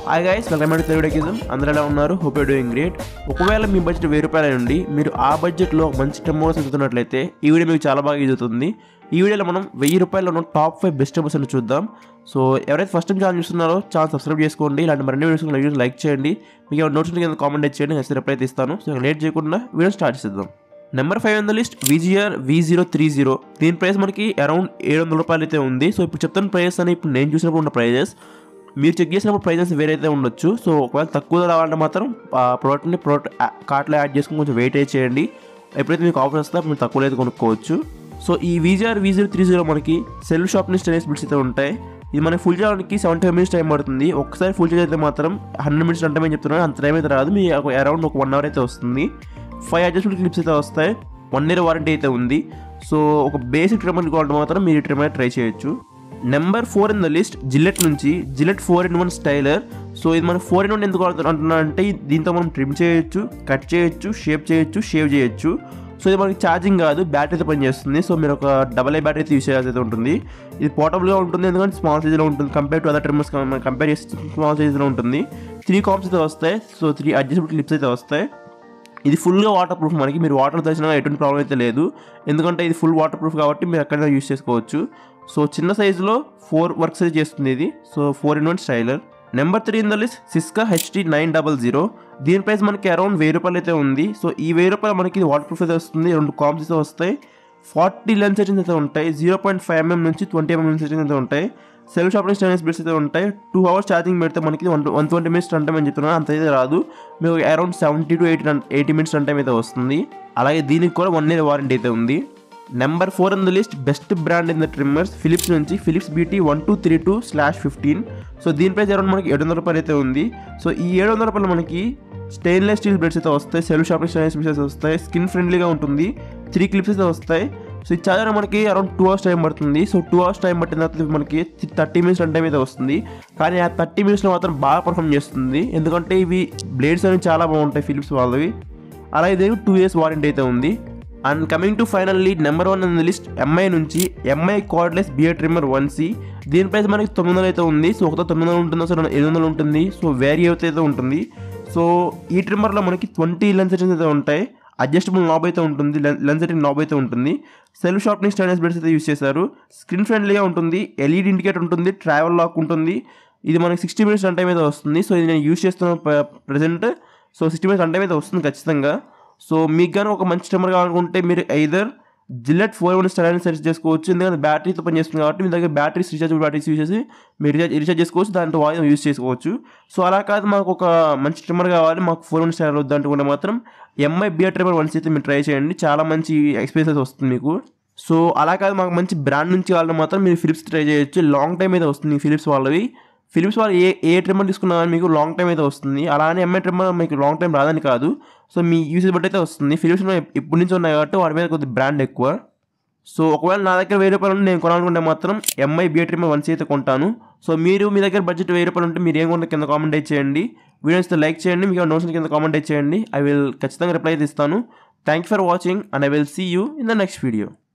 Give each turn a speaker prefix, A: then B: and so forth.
A: hi guys welcome to Telugu డెకిజం అందరూ ఎలా ఉన్నారు హోప్ యూ డూయింగ్ గ్రేట్ ఒకవేళ మీ బడ్జెట్ వెయ్యి రూపాయల నుండి మీరు ఆ బడ్జెట్లో మంచి టెంబోస్ ఎదుగుతున్నట్లయితే ఈ వీడియో మీకు చాలా బాగా యూజ్ అవుతుంది ఈ వీడియోలో మనం వెయ్యి రూపాయలలో ఉన్న టాప్ ఫైవ్ బెస్ట్ టెంబోస్ అని చూద్దాం సో ఎవరైతే ఫస్ట్ టైం ఛానల్ చూస్తున్నారో ఛానల్ సబ్స్క్రైబ్ చేసుకోండి ఇలాంటి మరిన్ని వీడియోస్ వీడియోస్ లైక్ చేయండి మీకు ఏమైనా నోట్స్ కింద కామెంట్ చేయండి నేను రిప్లై ఇస్తాను సో లేట్ చేయకుండా వీడియో స్టార్ట్ చేద్దాం number five on the list VGR V zero three zero దీని ప్రైస్ మనకి అరౌండ్ ఏడు వందల రూపాయలు అయితే ఉంది సో ఇప్పుడు చెప్తున్న ప్రైస్ అని ఇప్పుడు నేను చూసినప్పుడు ఉన్న ప్రైజెస్ మీరు చెక్ చేసినప్పుడు ప్రైజెస్ వేరైతే ఉండొచ్చు సో ఒకవేళ తక్కువ రావాలంటే మాత్రం ఆ ప్రోడక్ట్ని ప్రోడక్ట్ కార్ట్లో యాడ్ చేసుకుని కొంచెం వెయిట్ చేయండి ఎప్పుడైతే మీకు ఆఫర్ వస్తే మీరు తక్కువ అయితే కొనుక్కోవచ్చు సో ఈ VGR V zero three zero మనకి సెల్ షాప్ నుంచి టెన్నిస్ బిట్స్ అయితే ఉంటాయి ఇది మనకి ఫుల్ చేయడానికి సెవెంటీ ఫైవ్ మినిట్స్ టైం పడుతుంది ఒకసారి ఫుల్ చేసి అయితే మాత్రం హండ్రెడ్ మినిట్స్ అంటే మేము చెప్తున్నాను అంత టైం అయితే రాదు మీ అరౌండ్ ఒక వన్ అవర్ అయితే వస్తుంది ఫైవ్ అడ్జస్ట్మెంట్ క్లిప్స్ అయితే వస్తాయి వన్ ఇయర్ వారంటీ అయితే ఉంది సో ఒక బేసిక్ ట్రిమ్మర్ కావాలంటే మాత్రం మీరు ఈ ట్రిమ్మర్ ట్రై చేయొచ్చు number four in the list Gillette నుంచి Gillette four in one styler so ఇది మనం ఫోర్ ఇన్ వన్ ఎందుకు అంటున్నా అంటే దీంతో మనం ట్రిమ్ చేయొచ్చు కట్ చేయొచ్చు షేప్ చేయొచ్చు షేవ్ చేయొచ్చు సో ఇది మనకి ఛార్జింగ్ కాదు బ్యాటరీ అయితే పనిచేస్తుంది సో మీరు ఒక డబల్ ఐ బ్యాటరీ అయితే యూస్ చేయాల్సి అయితే ఉంటుంది ఇది పోర్టబుల్గా ఉంటుంది ఎందుకంటే స్మాల్ సైజ్లో ఉంటుంది compare to other trimmers compare చేస్తే స్మాల్ సైజ్లో ఉంటుంది త్రీ కాప్స్ అయితే వస్తాయి సో త్రీ అడ్జస్టబుల్ క్లిప్స్ అయితే వస్తాయి ఇది ఫుల్గా వాటర్ ప్రూఫ్ మనకి మీరు వాటర్ తెచ్చినా ఎటువంటి ప్రాబ్లం అయితే లేదు ఎందుకంటే ఇది ఫుల్ వాటర్ ప్రూఫ్ కాబట్టి మీరు ఎక్కడైనా యూస్ చేసుకోవచ్చు సో చిన్న సైజులో ఫోర్ వర్క్స్ అయితే చేస్తుంది ఇది so four in one styler number three in the list Syska HD nine double zero దీని ప్రైస్ మనకి అరౌండ్ వెయ్యి రూపాయలు అయితే ఉంది సో ఈ వెయ్యి రూపాయలు మనకి వాటర్ ప్రూఫ్ అయితే వస్తుంది రెండు కామ్స్ అయితే వస్తాయి ఫార్టీ లెన్స్ సెట్టింగ్స్ అయితే ఉంటాయి జీరో పాయింట్ ఫైవ్ ఎంఎం నుంచి ట్వంటీ ఎంఎం సెట్టింగ్స్ అయితే ఉంటాయి సెల్ఫ్ షాపింగ్ స్టైనస్ బిట్స్ అయితే ఉంటాయి టూ అవర్స్ ఛార్జింగ్ పెడితే మనకి one one twenty minutes run time అని చెప్తున్నాను అంత అయితే రాదు మీకు around seventy to eighty eighty minutes run time అయితే వస్తుంది అలాగే దీనికి కూడా వన్ ఇయర్ వారంటీ అయితే ఉంది number four in the list best brand in the trimmers Philips నుంచి Philips BT one two three two slash fifteen so దీని price around మనకి ఏడు వందల రూపాయలు అయితే ఉంది సో ఈ ఏడు వందల రూపాయలు మనకి స్టెయిన్లెస్ స్టీల్ బ్లడ్స్ అయితే వస్తాయి సెల్ఫ్ షాపింగ్ స్టైనస్ బ్లడ్స్ వస్తాయి స్కిన్ ఫ్రెండ్లీగా ఉంటుంది త్రీ క్లిప్స్ అయితే వస్తాయి సో ఈ చార్జర్ మనకి అరౌండ్ టూ అవర్స్ టైం పడుతుంది సో టూ అవర్స్ టైం పట్టిన తర్వాత మనకి థర్టీ మినిట్స్ రన్ టైం అయితే వస్తుంది కానీ ఆ థర్టీ మినిట్స్లో మాత్రం బాగా పర్ఫామ్ చేస్తుంది ఎందుకంటే ఇవి బ్లేడ్స్ అనేవి చాలా బాగుంటాయి ఫిలిప్స్ వాళ్ళవి అలాగే దీనికి టూ ఇయర్స్ వారంటీ అయితే ఉంది and coming to finally number one in the list MI నుంచి MI cordless beard trimmer one C దీని ప్రైస్ మనకి తొమ్మిది వందలు అయితే ఉంది సో ఒకతో తొమ్మిది వందలు ఉంటుంది సో ఎనిమిది వందలు ఉంటుంది సో వేరీ అయితే అయితే ఉంటుంది సో ఈ ట్రిమ్మర్లో మనకి ట్వంటీ లెన్స్ సెట్టింగ్స్ అయితే ఉంటాయి అడ్జస్టబుల్ నాబ్ అయితే ఉంటుంది లెన్స్ సెట్టింగ్ నాబ్ అయితే ఉంటుంది సెల్ఫ్ షార్ప్నింగ్ స్టైనస్ బెడ్స్ అయితే యూస్ చేశారు స్క్రీన్ ఫ్రెండ్లీగా ఉంటుంది ఎల్ఈడి ఇండికేటర్ ఉంటుంది ట్రావెల్ లాక్ ఉంటుంది ఇది మనకి సిక్స్టీ మినిట్స్ రన్ టైం అయితే వస్తుంది సో ఇది నేను యూస్ చేస్తున్న present so sixty minutes run time అయితే వస్తుంది ఖచ్చితంగా సో మీకు కానీ ఒక మంచి స్టమర్ కావాలనుకుంటే మీరు either Gillette four one style search చేసుకోవచ్చు ఎందుకంటే బ్యాటరీతో పనిచేస్తుంది కాబట్టి మీ దగ్గర బ్యాటరీస్ రీఛార్జ్ బ్యాటరీస్ యూస్ చేసి మీరు రీఛార్జ్ రీఛార్జ్ చేసుకోవచ్చు దాంట్లో వాయిస్ యూస్ చేసుకోవచ్చు సో అలా కాదు మాకు ఒక మంచి ట్రిమ్మర్ కావాలి మాకు ఫోర్ వన్ స్టైల్ వద్దంటుకుంటే మాత్రం ఎంఐ బియర్ ట్రిమ్మర్ వన్స్ అయితే మీరు ట్రై చేయండి చాలా మంచి ఎక్స్పీరియన్స్ వస్తుంది మీకు సో అలా కాదు మాకు మంచి బ్రాండ్ నుంచి కావాలంటే మాత్రం మీరు ఫిలిప్స్ ట్రై చేయొచ్చు లాంగ్ టైం అయితే వస్తుంది ఫిలిప్స్ వాళ్ళవి ఫిలిప్స్ వాళ్ళు ఏ ఏ ట్రిమ్మర్ తీసుకున్నా కానీ మీకు లాంగ్ టైం అయితే వస్తుంది అలానే ఎంఐ ట్రిమ్మర్ మీకు లాంగ్ టైం రాదని కాదు సో మీ యూసేజ్ బట్టి అయితే వస్తుంది ఫిలిప్స్ ఇప్పటి నుంచి ఉన్నాయి కాబట్టి వాటి మీద కొద్దిగా బ్రాండ్ ఎక్కువ సో ఒకవేళ నా దగ్గర వెయ్యి రూపాయలు ఉంటే నేను కొనాలనుకుంటే మాత్రం ఎంఐ బియర్ ట్రిమ్మర్ వన్స్ అయితే కొంటాను సో మీరు మీ దగ్గర బడ్జెట్ వెయ్యి రూపాయలు ఉంటే మీరు ఏం కొంటే కింద కామెంట్ అయితే చేయండి వీడియోస్ లైక్ చేయండి మీకు నోట్స్ కింద కామెంట్ అయితే చేయండి ఐ విల్ ఖచ్చితంగా రిప్లై అయితే ఇస్తాను thank you for watching and I will see you in the next video